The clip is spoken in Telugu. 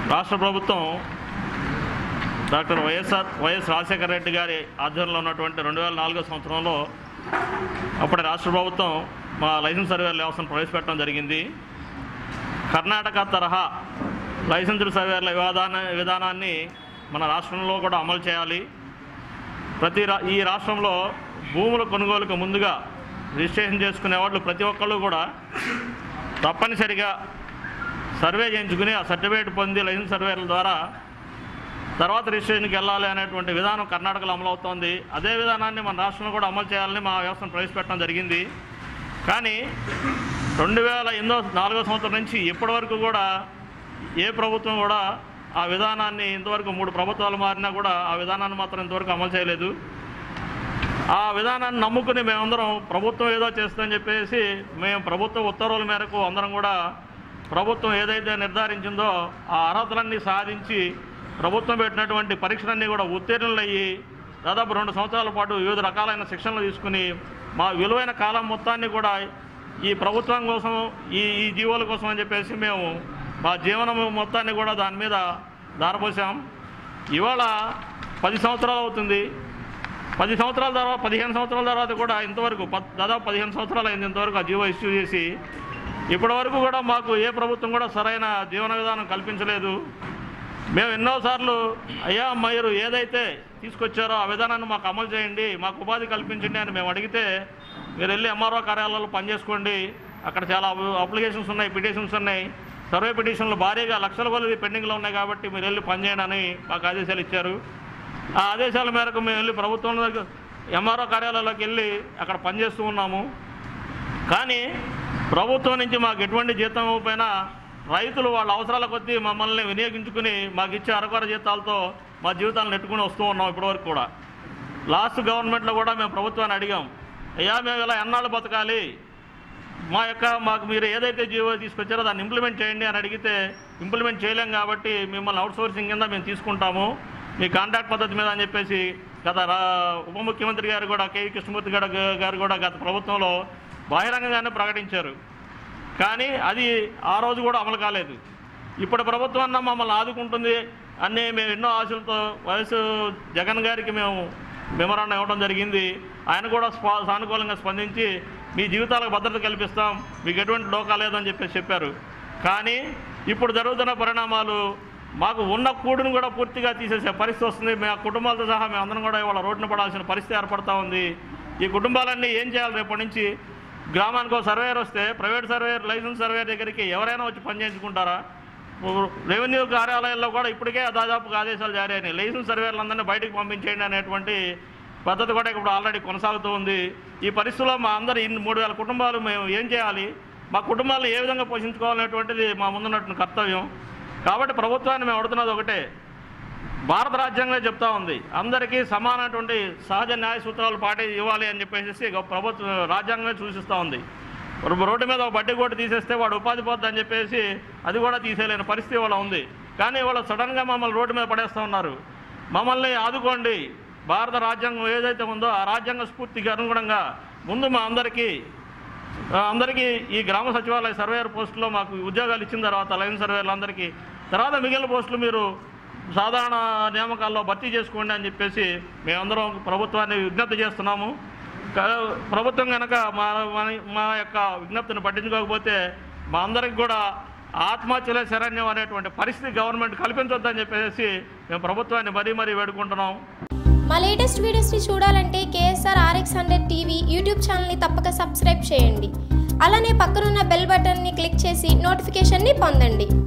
రాష్ట్ర ప్రభుత్వం డాక్టర్ వైఎస్ఆర్ వైఎస్ రాజశేఖర రెడ్డి గారి ఆధ్వర్యంలో ఉన్నటువంటి రెండు వేల నాలుగో సంవత్సరంలో అప్పటి రాష్ట్ర ప్రభుత్వం మా లైసెన్స్ సర్వేల వ్యవస్థను ప్రవేశపెట్టడం జరిగింది కర్ణాటక తరహా లైసెన్సుడ్ సర్వేల విధాన విధానాన్ని మన రాష్ట్రంలో కూడా అమలు చేయాలి ప్రతి రా ఈ రాష్ట్రంలో భూముల కొనుగోలుకు ముందుగా రిజిస్ట్రేషన్ చేసుకునే వాళ్ళు ప్రతి ఒక్కళ్ళు కూడా తప్పనిసరిగా సర్వే చేయించుకుని ఆ సర్టిఫికేట్ పొంది లైసెన్స్ సర్వేల ద్వారా తర్వాత రిజిస్ట్రేషన్కి వెళ్ళాలి అనేటువంటి విధానం కర్ణాటకలో అమలవుతోంది అదే విధానాన్ని మన రాష్ట్రంలో కూడా అమలు చేయాలని మా వ్యవస్థను ప్రవేశపెట్టడం జరిగింది కానీ రెండు వేల ఎనిమిదో నాలుగో సంవత్సరం నుంచి ఇప్పటి వరకు కూడా ఏ ప్రభుత్వం కూడా ఆ విధానాన్ని ఇంతవరకు మూడు ప్రభుత్వాలు మారినా కూడా ఆ విధానాన్ని మాత్రం ఇంతవరకు అమలు చేయలేదు ఆ విధానాన్ని నమ్ముకుని మేమందరం ప్రభుత్వం ఏదో చేస్తుందని చెప్పేసి మేము ప్రభుత్వ ఉత్తర్వుల మేరకు అందరం కూడా ప్రభుత్వం ఏదైతే నిర్ధారించిందో ఆ అర్హతలన్నీ సాధించి ప్రభుత్వం పెట్టినటువంటి పరీక్షలన్నీ కూడా ఉత్తీర్ణులయ్యి దాదాపు రెండు సంవత్సరాల పాటు వివిధ రకాలైన శిక్షణలు తీసుకుని మా విలువైన కాలం మొత్తాన్ని కూడా ఈ ప్రభుత్వం కోసం ఈ ఈ జీవోల కోసం అని చెప్పేసి మేము మా జీవనం మొత్తాన్ని కూడా దాని మీద దారపోసాం ఇవాళ పది సంవత్సరాలు అవుతుంది పది సంవత్సరాల తర్వాత పదిహేను సంవత్సరాల తర్వాత కూడా ఇంతవరకు పద్ దాదాపు పదిహేను సంవత్సరాలు అయింది ఇంతవరకు ఆ జీవో ఇష్యూ చేసి ఇప్పటి వరకు కూడా మాకు ఏ ప్రభుత్వం కూడా సరైన జీవన విధానం కల్పించలేదు మేము ఎన్నోసార్లు అయ్యా మీరు ఏదైతే తీసుకొచ్చారో ఆ విధానాన్ని మాకు అమలు చేయండి మాకు ఉపాధి కల్పించండి అని మేము అడిగితే మీరు వెళ్ళి ఎంఆర్ఓ కార్యాలయాల్లో పనిచేసుకోండి అక్కడ చాలా అప్లికేషన్స్ ఉన్నాయి పిటిషన్స్ ఉన్నాయి సర్వే పిటిషన్లు భారీగా లక్షల కొలది పెండింగ్లో ఉన్నాయి కాబట్టి మీరు వెళ్ళి పనిచేయండి అని మాకు ఆదేశాలు ఇచ్చారు ఆ ఆదేశాల మేరకు మేము వెళ్ళి ప్రభుత్వం దగ్గర ఎంఆర్ఓ కార్యాలయంలోకి వెళ్ళి అక్కడ పనిచేస్తూ ఉన్నాము కానీ ప్రభుత్వం నుంచి మాకు ఎటువంటి జీతం ఇవ్వకపోయినా రైతులు వాళ్ళ అవసరాల కొద్దీ మమ్మల్ని వినియోగించుకుని మాకు ఇచ్చే అరకొర జీతాలతో మా జీవితాలను నెట్టుకుని వస్తూ ఉన్నాం ఇప్పటివరకు కూడా లాస్ట్ గవర్నమెంట్లో కూడా మేము ప్రభుత్వాన్ని అడిగాం అయ్యా మేము ఇలా ఎన్నాళ్ళు బతకాలి మా యొక్క మాకు మీరు ఏదైతే జీవో తీసుకొచ్చారో దాన్ని ఇంప్లిమెంట్ చేయండి అని అడిగితే ఇంప్లిమెంట్ చేయలేం కాబట్టి మిమ్మల్ని అవుట్ సోర్సింగ్ కింద మేము తీసుకుంటాము మీ కాంట్రాక్ట్ పద్ధతి మీద అని చెప్పేసి గత రా- ఉప ముఖ్యమంత్రి గారు కూడా కేవీ కృష్ణమూర్తి గారు గారు కూడా గత ప్రభుత్వంలో బహిరంగంగానే ప్రకటించారు కానీ అది ఆ రోజు కూడా అమలు కాలేదు ఇప్పుడు ప్రభుత్వం అన్న మమ్మల్ని ఆదుకుంటుంది అన్నీ మేము ఎన్నో ఆశలతో వయసు జగన్ గారికి మేము మెమరాండం ఇవ్వడం జరిగింది ఆయన కూడా స్పా సానుకూలంగా స్పందించి మీ జీవితాలకు భద్రత కల్పిస్తాం మీకు ఎటువంటి డోకా లేదని చెప్పేసి చెప్పారు కానీ ఇప్పుడు జరుగుతున్న పరిణామాలు మాకు ఉన్న కూడును కూడా పూర్తిగా తీసేసే పరిస్థితి వస్తుంది మా కుటుంబాలతో సహా మేము అందరం కూడా ఇవాళ రోడ్డున పడాల్సిన పరిస్థితి ఏర్పడతా ఉంది ఈ కుటుంబాలన్నీ ఏం చేయాలి రేపటి నుంచి గ్రామానికి ఒక సర్వేయర్ వస్తే ప్రైవేట్ సర్వేయర్ లైసెన్స్ సర్వేయర్ దగ్గరికి ఎవరైనా వచ్చి పని చేయించుకుంటారా రెవెన్యూ కార్యాలయాల్లో కూడా ఇప్పటికే దాదాపుగా ఆదేశాలు జారీ అయినాయి లైసెన్స్ సర్వేర్లందరినీ బయటకు పంపించేయండి అనేటువంటి పద్ధతి కూడా ఇప్పుడు ఆల్రెడీ కొనసాగుతూ ఉంది ఈ పరిస్థితుల్లో మా అందరు ఇన్ని మూడు వేల కుటుంబాలు మేము ఏం చేయాలి మా కుటుంబాలను ఏ విధంగా పోషించుకోవాలనేటువంటిది మా ముందున్నటువంటి కర్తవ్యం కాబట్టి ప్రభుత్వాన్ని మేము అడుగుతున్నది ఒకటే భారత రాజ్యాంగమే చెప్తా ఉంది అందరికీ సమానటువంటి సహజ న్యాయ సూత్రాలు పాటి ఇవ్వాలి అని చెప్పేసి గొప్ప ప్రభుత్వం రాజ్యాంగమే సూచిస్తూ ఉంది రో- రోడ్డు మీద ఒక బడ్డీ కోటి తీసేస్తే వాడు ఉపాధి పోద్ది అని చెప్పేసి అది కూడా తీసేయలేని పరిస్థితి వాళ్ళ ఉంది కానీ వాళ్ళు సడన్గా మమ్మల్ని రోడ్డు మీద పడేస్తూ ఉన్నారు మమ్మల్ని ఆదుకోండి భారత రాజ్యాంగం ఏదైతే ఉందో ఆ రాజ్యాంగ స్ఫూర్తికి అనుగుణంగా ముందు మా అందరికీ ఆ, అందరికీ ఈ గ్రామ సచివాలయ సర్వేయర్ పోస్టులో మాకు ఉద్యోగాలు ఇచ్చిన తర్వాత లైన్ సర్వేర్లందరికీ తర్వాత మిగిలిన పోస్టులు మీరు సాధారణ నియామకాల్లో భర్తీ చేసుకోండి అని చెప్పేసి మేమందరం ప్రభుత్వాన్ని విజ్ఞప్తి చేస్తున్నాము క- ప్రభుత్వం కనుక మా మన- మా యొక్క విజ్ఞప్తిని పట్టించుకోకపోతే మా అందరికి కూడా ఆత్మహత్యలే శరణ్యం అనేటువంటి పరిస్థితి గవర్నమెంట్ కల్పించొద్దని చెప్పేసి మేము ప్రభుత్వాన్ని మరీ మరీ వేడుకుంటున్నాం మా లేటెస్ట్ వీడియోస్ని చూడాలంటే KSR RX hundred TV YouTube ఛానల్ని తప్పక సబ్స్క్రైబ్ చేయండి అలానే పక్కనున్న బెల్ బటన్ని క్లిక్ చేసి నోటిఫికేషన్ని పొందండి